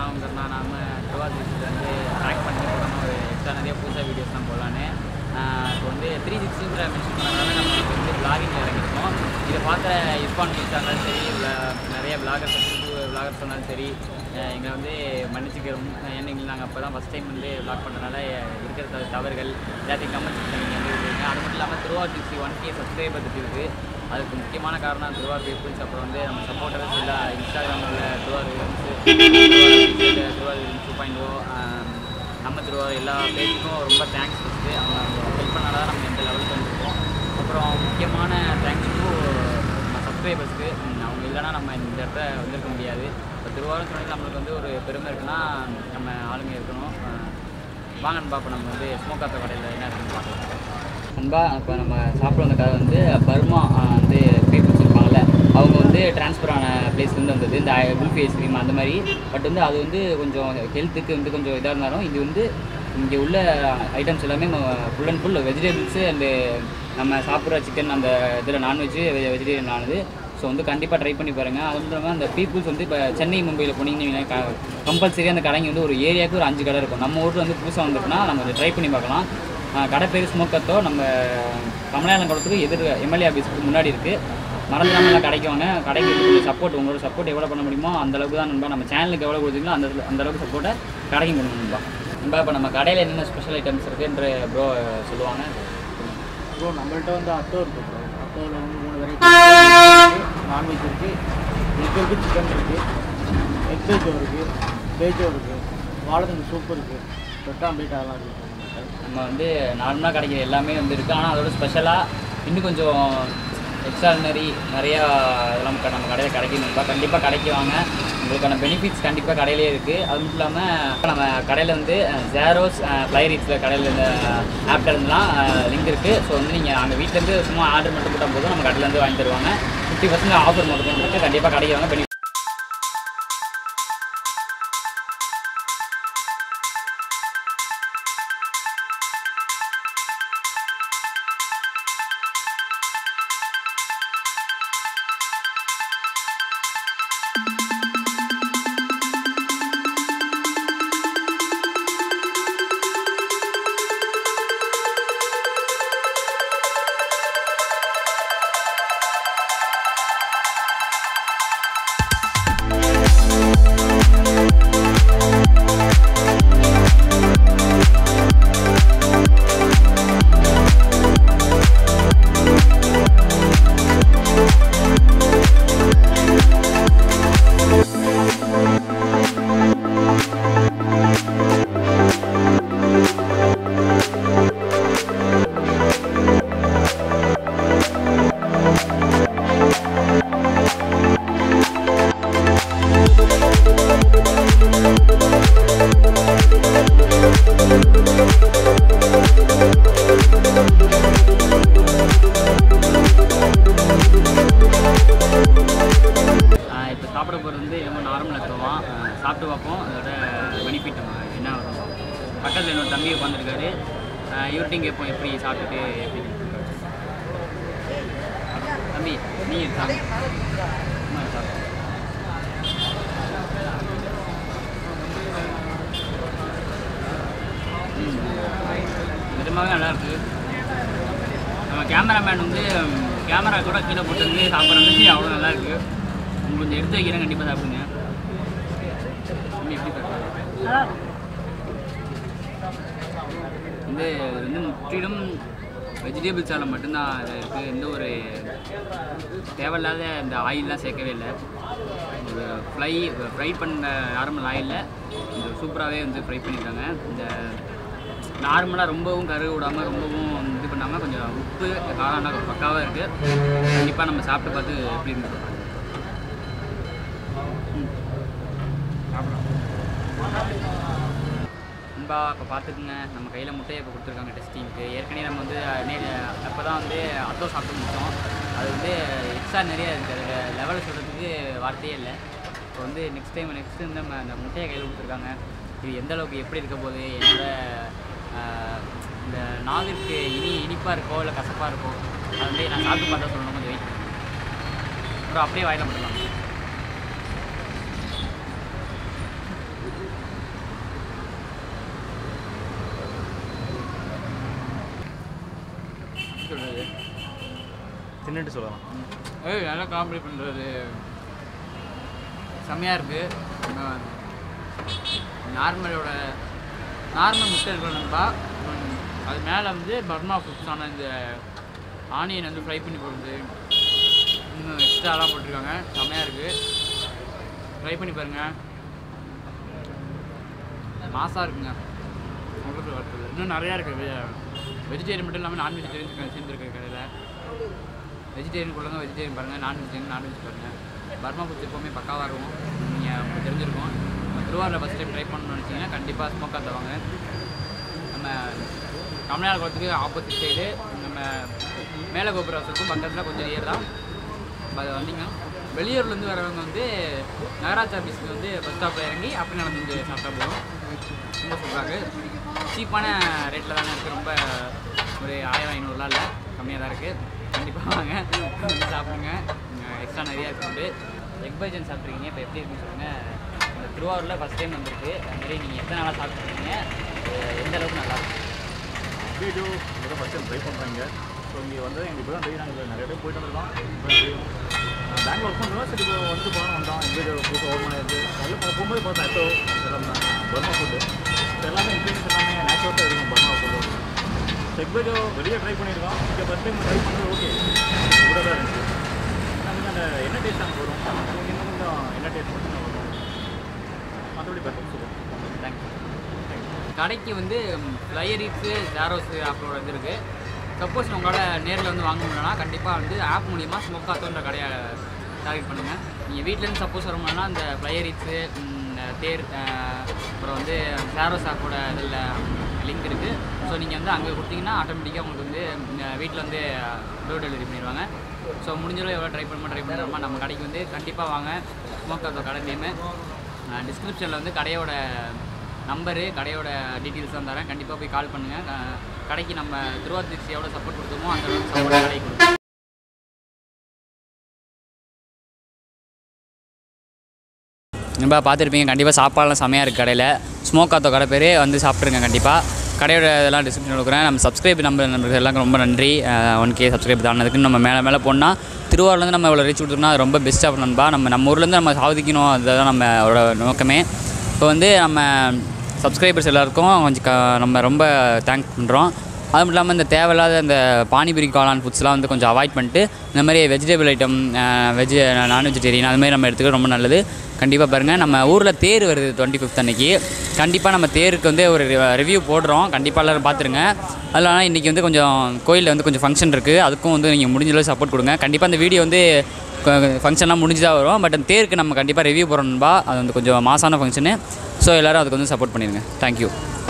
நான் உங்கன்னா நாம திருவாதிரியில் வந்து ட்ராக் பண்ணி போடணும் ஒரு எக்ஸ்ட்ரா நிறைய புதுசாக வீடியோஸ்லாம் போடலான்னு இப்போ வந்து த்ரீ சிக்ஸ்டின்ற மென்ஷன் பண்ணனால நம்ம இப்போ வந்து பிளாகிங் இறங்கிருக்கோம் இதை பார்க்குற இஸ்பான் கிட்ஸாக இருந்தாலும் சரி இல்லை நிறைய விளாகர்ஸ் புது விளாகர்ஸ் இருந்தாலும் சரி அஹ் எங்களை வந்து மன்னிச்சுக்கிறோம் ஏன்னு நாங்கள் அப்போ தான் ஃபஸ்ட் டைம் வந்து விளாக் பண்ணுறதுனால இருக்கிற த- தவறுகள் எல்லாத்தையும் கமெண்ட் நீங்கள் வந்து இருக்கீங்க அது மட்டும் இல்லாமல் Thiruvarur sixty one K subscriber இருக்குது அதுக்கு முக்கியமான காரணம் திருவாரூர் பீப்புள்ஸ் அப்புறம் வந்து நம்ம சப்போர்ட்டர்ஸ் இல்லை இன்ஸ்டாகிராமில் உள்ள Thiruvarur Thiruvarur two point O நம்ம திருவாரூர் எல்லா பேருக்கும் ரொம்ப தேங்க்ஸ் ஃபஸ்ட்டு அவங்க ஹெல்ப் பண்ணால தான் நம்ம இந்த லெவலுக்கு வந்திருக்கோம் அப்புறம் முக்கியமான தேங்க்ஸ் டு நம்ம சப்ஸ்கிரைபர்ஸ்க்கு அவங்க இல்லைன்னா நம்ம இந்த இடத்துல வந்திருக்க முடியாது இப்போ திருவாரூர் சொன்னது நம்மளுக்கு வந்து ஒரு பெருமை இருக்குன்னா நம்ம ஆளுங்க இருக்கணும் அஹ் வாங்க நண்பா இப்போ நம்ம வந்து ஸ்மோக் ஆத்த கடையில் என்ன இருக்குன்னு பார்க்கலாம் நண்பா இப்போ நம்ம சாப்பிட வந்த கதை வந்து பர்மா அஹ், வந்து பீப்புள்ஸ் இருப்பாங்கல்ல அவங்க வந்து ட்ரான்ஸ்ஃபர் ஆன பிளேஸ்லேருந்து வந்தது இந்த குல்ஃபி ஐஸ்கிரீம் அந்த மாதிரி பட் வந்து அது வந்து கொஞ்சம் ஹெல்த்துக்கு வந்து கொஞ்சம் இதாக இருந்தாலும் இது வந்து இங்கே உள்ள ஐட்டம்ஸ் எல்லாமே full and full vegetables and நம்ம சாப்பிட்ற சிக்கன் அந்த இதில் நான்வெஜ் வெஜிடேரியன் ஆனது ஸோ வந்து கண்டிப்பாக ட்ரை பண்ணி பாருங்கள் அது மட்டும் இல்லாமல் அந்த பீப்புள்ஸ் வந்து இப்போ சென்னை மும்பையில் போனீங்கன்னா கம்பல்சரி அந்த கடைங்க வந்து ஒரு ஏரியாவுக்கு ஒரு அஞ்சு கடை இருக்கும் நம்ம ஊரில் வந்து புதுசாக வந்திருக்குன்னா நம்ம அதை ட்ரை பண்ணி பார்க்கலாம் ஆஹ் கடை பேர் ஸ்மோக்கத்தோ நம்ம கமலாயலம் குளத்துக்கு எதிர் எம்எல்ஏ ஆஃபீஸ்க்கு முன்னாடி இருக்குது மறந்துடாமல் கடைக்கு வாங்க கடைக்கு கொஞ்சம் சப்போர்ட் உங்களோட சப்போர்ட் எவ்வளோ பண்ண முடியுமோ அந்த அளவுக்கு தான் நண்பா நம்ம சேனலுக்கு எவ்வளோ கொடுத்தீங்களோ அந்த அந்த அளவுக்கு சப்போர்ட்டை கடைக்கும் பண்ணணும் நண்பா நண்பா இப்போ நம்ம கடையில் என்னென்ன ஸ்பெஷல் ஐட்டம்ஸ் இருக்குன்ற ப்ரோ சொல்லுவாங்க ப்ரோ நம்மள்ட்ட வந்து அத்தோ இருக்குது ப்ரோ அத்தோவில் வந்து மூணு வெரைட்டி நான்வெஜ் இருக்குது எக் இருக்குது சிக்கன் இருக்குது எக் பேஜோ இருக்குது பேஜோ இருக்குது வாழைத்தண்டு சூப் இருக்குது பெட் ஆம்லேட் அதெல்லாம் இருக்குது நம்ம வந்து நார்மலாக கிடைக்கிற எல்லாமே வந்து இருக்குது ஆனால் அதோட ஸ்பெஷலாக இன்னும் கொஞ்சம் எக்ஸ்ட்ராடினரி நிறையா இதெல்லாம் க- நம்ம கடையில் கிடைக்கணும்பா கண்டிப்பாக கடைக்கு வாங்க உங்களுக்கான பெனிஃபிட்ஸ் கண்டிப்பாக கடையிலே இருக்குது அது மட்டும் இல்லாமல் நம்ம கடையில் வந்து ஜேரோஸ் ஃப்ளை ரீட்ஸில் கடையில் இந்த ஆப்ல இருந்துலாம் லிங்க் இருக்குது ஸோ வந்து நீங்கள் அங்கே வீட்டிலேருந்து சும்மா ஆர்டர் மட்டும் போட்டால் போதும் நம்ம கடையிலேருந்து வாங்கி தருவாங்க ஃபிஃப்டி பர்சன்ட் ஆஃபர் மட்டும் இருக்குது கண்டிப்பாக கடைக்கு வாங்க பெனி இப்போ சாப்பிட போகிறது வந்து நம்ம நார்மல் எடுத்துவோம் சாப்பிட்டு பார்ப்போம் அதோட பெனிஃபிட் நம்ம என்ன வரும் பார்ப்போம். பக்கத்தில் என்னோட தம்பி உட்காந்துருக்காரு இவர்கிட்டையும் கேட்போம் எப்படி சாப்பிட்டுட்டு எப்படி இருக்குன்னு. தம்பி நீ சாப்பிடு சும்மா சாப்பிடு நிஜமாவே நல்லா இருக்கு நம்ம கேமராமேன் வந்து கேமரா கூட கீழே போட்டு வந்து சாப்பிட்றது அவ்வளோ நல்லா இருக்கு உங்களுக்கு கொஞ்சம் எடுத்து வைக்கிறேன் கண்டிப்பாக சாப்பிடுங்க தம்பி எப்படி சாப்பிடுங்க வந்து இது வந்து முற்றிலும் வெஜிடபிள்ஸால் மட்டும்தான் இது இருக்குது எந்த ஒரு தேவையில்லாத இந்த ஆயிலெலாம் சேர்க்கவே இல்லை ஒரு ஃப்ரை ஃப்ரை பண்ண நார்மல் ஆயிலில் இந்த சூப்பராகவே வந்து ஃப்ரை பண்ணியிருக்காங்க இந்த நார்மலாக ரொம்பவும் கரு விடாமல் ரொம்பவும் இது பண்ணாமல் கொஞ்சம் உப்பு காரம் பக்காவாக இருக்குது கண்டிப்பாக நம்ம சாப்பிட்டு பார்த்து எப்படி இருந்து நண்பா இப்போ பார்த்துக்குங்க நம்ம கையில் முட்டையை இப்போ கொடுத்துருக்காங்க டெஸ்டிங்க்கு ஏற்கனவே நம்ம வந்து நே அப்போ தான் வந்து அத்தோ சாப்பிட்டு முடித்தோம் அது வந்து எக்ஸ்ட்ரா நிறைய இருக்குது அதில் லெவலில் சொல்கிறதுக்கு வார்த்தையே இல்லை இப்போ வந்து நெக்ஸ்ட் டைம் நெக்ஸ்ட் வந்து நம்ம அந்த முட்டையை கையில் கொடுத்துருக்காங்க இது எந்த அளவுக்கு எப்படி இருக்க போகுது என்னோட ஆஹ், இந்த நாவிற்கு இனி இனிப்பாக இருக்கோ இல்லை கசப்பாக இருக்கோ அது வந்து நான் சாப்பிட்டு பார்த்தா சொல்லணும் கொஞ்சம் வெயிட் அப்புறம் அப்படியே வாயில போட்டுக்கலாம் பின்னிட்டு சொல்லலாம் ஏய் நல்லா காமெடி பண்ணுறது செம்மையாக இருக்குது நார்மலோட நார்மல் முட்டை இருக்கும் நண்பா உம், அது மேலே வந்து பர்மா ஃபுட்ஸான இந்த ஆனியன் வந்து ஃப்ரை பண்ணி போடுறது இன்னும் எக்ஸ்ட்ராலாம் போட்டிருக்காங்க செம்மையாக இருக்குது ட்ரை பண்ணி பாருங்கள் மாசாக இருக்குங்க உங்களுக்கு வறுத்தது இன்னும் நிறையா இருக்குது வெஜிடேரியன் மட்டும் இல்லாமல் நான் வெஜிடேரியன் சேர்ந்துருக்கு கடையில் வெஜிடேரியன் கொள்ளுங்க வெஜிடேரியன் பாருங்கள் நான் வெஜிடேரியன் நான்வெஜ் பாருங்கள் பர்மா ஃபுட்ஸ் எப்போவுமே பக்காவாக இருக்கும் நீங்கள் உங்களுக்கு தெரிஞ்சிருக்கும் நம்ம திருவாரூரில் ஃபஸ்ட் டைம் ட்ரை பண்ணணும்னு நினச்சிங்கன்னா கண்டிப்பாக ஸ்மோக்காக தருவாங்க நம்ம தமிழ்நாடு குளத்துக்கு ஆப்போசிட் சைடு நம்ம மேலே கோபுரத்துக்கும் பக்கத்தில் கொஞ்சம் ஏர் தான் அது வந்தீங்க வெளியூர்லேருந்து வரவங்க வந்து நகராட்சி ஆஃபீஸ்க்கு வந்து பஸ் ஸ்டாப்பில் இறங்கி அப்படி நடந்து வந்து சாப்பிட்டா போதும் ரொம்ப சூப்பராக சீப்பான ரேட்டில் தானே இருக்குது ரொம்ப ஒரு ஆயிரம் ஐநூறுலாம் இல்லை கம்மியாக தான் இருக்குது கண்டிப்பாக வாங்க வந்து சாப்பிடுங்க எக்ஸ்ட்ரா நிறையா இருக்குது எக் பைஜன் சாப்பிட்ருக்கீங்க இப்போ எப்படி இருக்குன்னு சொல்லுங்கள் இந்த திருவாரூரில் ஃபஸ்ட் டைம் வந்திருக்கு அது மாதிரி நீங்கள் எத்தனை நாளாக சாப்பிட்ருக்கீங்க எந்த அளவுக்கு நல்லா இருக்கு வீடியோ இப்போ ஃபஸ்ட் டைம் ட்ரை பண்ணுறாங்க ஸோ இங்கே வந்து எங்களுக்கு இப்போ தான் ட்ரை நாங்கள் நிறைய டைம் போயிட்டு வந்திருக்கோம் இப்போ தெரியும் பேங்க்ல ஒர்க் பண்ணுறோம் சரி இப்போ வந்து போனோம் வந்தோம் எங்கள் புதுசு ஓவர் பண்ணியிருக்கு அதில் இப்போ போகும்போது பார்த்தா எத்தோ எல்லாம் பர்மா ஃபுட்டு எல்லாமே இன்க்ரீடியன்ஸ் எல்லாமே நேச்சுரலாக இருக்கும் பர்மா ஃபுட்டு செக் வீடியோ வெளியே ட்ரை பண்ணியிருக்கோம் இங்கே ஃபஸ்ட் டைம் ட்ரை பண்ணுறது ஓகே கூட தான் இருந்துச்சு நமக்கு அந்த என்ன டேஸ்ட் அங்கே வரும் நமக்கு இன்னும் கொஞ்சம் என்ன டேஸ்ட் மட்டும் வரும் மற்றபடி பெர்ஃபெக்ட் சூப்பர் தேங்க்யூ கடைக்கு வந்து ஃப்ளையர் ஈட்ஸு ஜாரோஸ் ஆப்போட இது இருக்குது சப்போஸ் உங்களால் நேரில் வந்து வாங்க முடியலன்னா கண்டிப்பாக வந்து ஆப் மூலிமா ஸ்மோக்காத்தோன்ற கடையை டார்கெட் பண்ணுங்கள் நீங்கள் வீட்டிலேருந்து சப்போஸ் வர முடியலன்னா இந்த ஃப்ளையர் ஈட்ஸு தேர் அஹ், அப்புறம் வந்து ஜாரோஸ் ஆப்போட இதில் லிங்க் இருக்குது ஸோ நீங்கள் வந்து அங்கே கொடுத்தீங்கன்னா ஆட்டோமேட்டிக்காக உங்களுக்கு வந்து வீட்டில் வந்து டோர் டெலிவரி பண்ணிடுவாங்க ஸோ முடிஞ்சளவு எவ்வளோ ட்ரை பண்ணணுமோ ட்ரை பண்ணுறோமா நம்ம கடைக்கு வந்து கண்டிப்பாக வாங்க ஸ்மோக்காத்தோ கடை நேமு டிஸ்கிரிப்ஷனில் வந்து கடையோட நம்பரு கடையோட டீட்டெயில்ஸ் தான் தரேன் கண்டிப்பாக போய் கால் பண்ணுங்கள் கடைக்கு நம்ம திருவாரூர் எவ்வளோ சப்போர்ட் கொடுத்தோமோ அந்த அளவுக்கு சப்போர்ட் கடைக்கு கொடுக்கும் நம்ம பார்த்துருப்பீங்க கண்டிப்பாக சாப்பாடுலாம் செமையாக இருக்குது கடையில் ஸ்மோக் ஆத்தோ கடை பேர் வந்து சாப்பிட்ருங்க கண்டிப்பாக கடையோட இதெல்லாம் டிஸ்கிரிப்ஷன் கொடுக்குறேன் நம்ம சப்ஸ்கிரைப் நம்பர் நம்பருக்கு எல்லாம் ரொம்ப நன்றி ஒன் கே சப்ஸ்கிரைப் தானதுக்கு நம்ம மேலே மேலே போனால் திருவாரூர்லேருந்து நம்ம இவ்வளோ ரீச் கொடுத்தோம்னா அது ரொம்ப பெஸ்ட்டாக நண்பா நம்ம நம்ம ஊர்லேருந்து நம்ம சாதிக்கணும் அதுதான் நம்மளோட நோக்கமே இப்போ வந்து நம்ம சப்ஸ்கிரைபர்ஸ் எல்லாருக்கும் கொஞ்சம் க நம்ம ரொம்ப தேங்க் பண்ணுறோம் அது மட்டும் இல்லாமல் இந்த தேவையில்லாத இந்த பானிபூரி காளான் ஃபுட்ஸ்லாம் வந்து கொஞ்சம் அவாய்ட் பண்ணிட்டு இந்த மாதிரி vegetable item veg non vegetarian அது மாதிரி நம்ம எடுத்துக்க ரொம்ப நல்லது கண்டிப்பாக பாருங்கள் நம்ம ஊரில் தேர் வருது டுவெண்ட்டி ஃபிஃப்த் அன்னைக்கு கண்டிப்பாக நம்ம தேருக்கு வந்து ஒரு ரிவ்யூ போடுறோம் கண்டிப்பாக எல்லோரும் பார்த்துருங்க அதில் ஆனால் இன்றைக்கி வந்து கொஞ்சம் கோயிலில் வந்து கொஞ்சம் ஃபங்க்ஷன் இருக்குது அதுக்கும் வந்து நீங்கள் முடிஞ்ச அளவு சப்போர்ட் கொடுங்க கண்டிப்பாக அந்த வீடியோ வந்து ஃபங்க்ஷன்லாம் முடிஞ்சு தான் வரும் பட் அந்த தேருக்கு நம்ம கண்டிப்பாக ரிவ்யூ போடணும்பா அது வந்து கொஞ்சம் மாசான ஃபங்க்ஷனு ஸோ எல்லோரும் அதுக்கு வந்து சப்போர்ட் பண்ணிடுங்க தேங்க்யூ